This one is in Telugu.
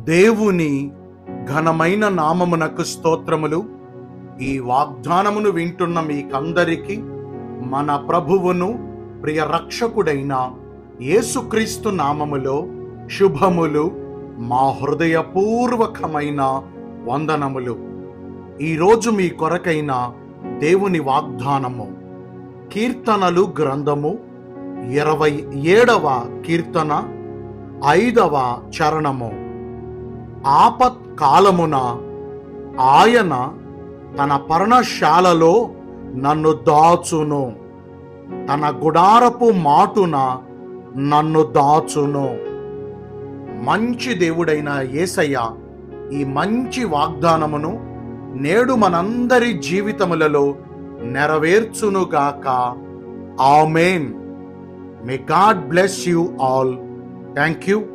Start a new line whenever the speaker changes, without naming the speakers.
దేవుని ఘనమైన నామమునకు స్తోత్రములు ఈ వాగ్దానమును వింటున్న మీకందరికీ మన ప్రభువును ప్రియ రక్షకుడైన యేసుక్రీస్తు నామములో శుభములు మా హృదయపూర్వకమైన వందనములు ఈరోజు మీ కొరకైన దేవుని వాగ్దానము కీర్తనలు గ్రంథము ఇరవై ఏడవ కీర్తన ఐదవ చరణము ఆపత్ కాలమున ఆయన తన పర్ణశాలలో నన్ను దాచును తన గుడారపు మాటున నన్ను దాచును మంచి దేవుడైన యేసయ్య ఈ మంచి వాగ్దానమును నేడు మనందరి జీవితములలో నెరవేర్చునుగాక amen may God bless you all thank you